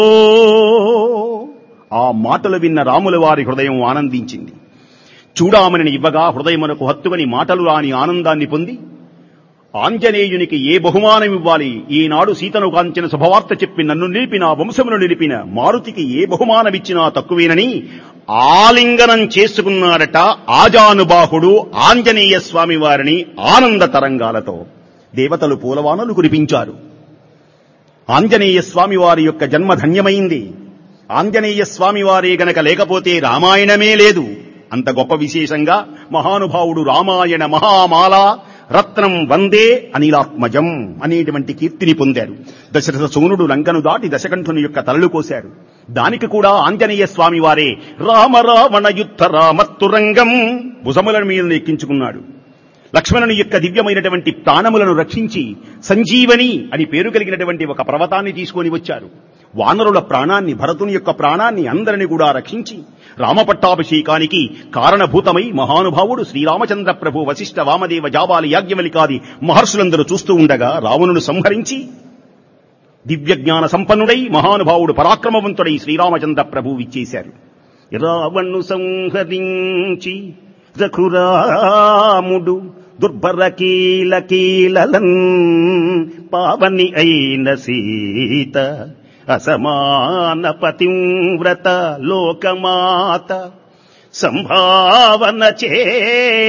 ఆ మాటలు విన్న రాముల వారి హృదయం ఆనందించింది చూడామని ఇవ్వగా హృదయమునకు హత్తుగని మాటలు రాని ఆనందాన్ని పొంది ఆంజనేయునికి ఏ బహుమానం ఇవ్వాలి ఈనాడు సీతను కాంచిన శుభవార్త చెప్పి నన్ను నిలిపిన వంశమును నిలిపిన మారుతికి ఏ బహుమానమిచ్చినా తక్కువేనని ఆలింగనం చేసుకున్నాడట ఆజానుబాహుడు ఆంజనేయ స్వామి వారిని ఆనంద తరంగాలతో దేవతలు పూలవానలు కురిపించారు ఆంజనేయ స్వామి వారి యొక్క జన్మ ధన్యమైంది ఆంజనేయ స్వామి వారే గనక లేకపోతే రామాయణమే లేదు అంత గొప్ప విశేషంగా మహానుభావుడు రామాయణ మహామాల రత్నం వందే అనిలాత్మజం అనేటువంటి కీర్తిని పొందారు దశరథ సోనుడు లంకను దాటి దశకంఠుని యొక్క తలలు కోశారు దానికి కూడా ఆంజనేయ స్వామి వారే రామ రావణ యుద్ధ రామత్తురంగం భుజముల మీద ఎక్కించుకున్నాడు లక్ష్మణుని యొక్క దివ్యమైనటువంటి ప్రాణములను రక్షించి సంజీవని అని పేరు కలిగినటువంటి ఒక పర్వతాన్ని తీసుకొని వచ్చారు వానరుల ప్రాణాన్ని భరతుని యొక్క ప్రాణాన్ని అందరిని కూడా రక్షించి రామపట్టాభిషేకానికి కారణభూతమై మహానుభావుడు శ్రీరామచంద్ర ప్రభు వశిష్ఠ వామదేవ జాబాలి యాజ్ఞవలికాది మహర్షులందరూ చూస్తూ ఉండగా రావణును సంహరించి దివ్యజ్ఞాన సంపన్నుడై మహానుభావుడు పరాక్రమవంతుడై శ్రీరామచంద్ర ప్రభు ఇచ్చేశారు రావణ్ణు సంహరించి రఘురాముడు దుర్భర కీల కీలలన్ పావని అయిన సీత అసమాన పతివ్రత లోకమాత సంభావన చే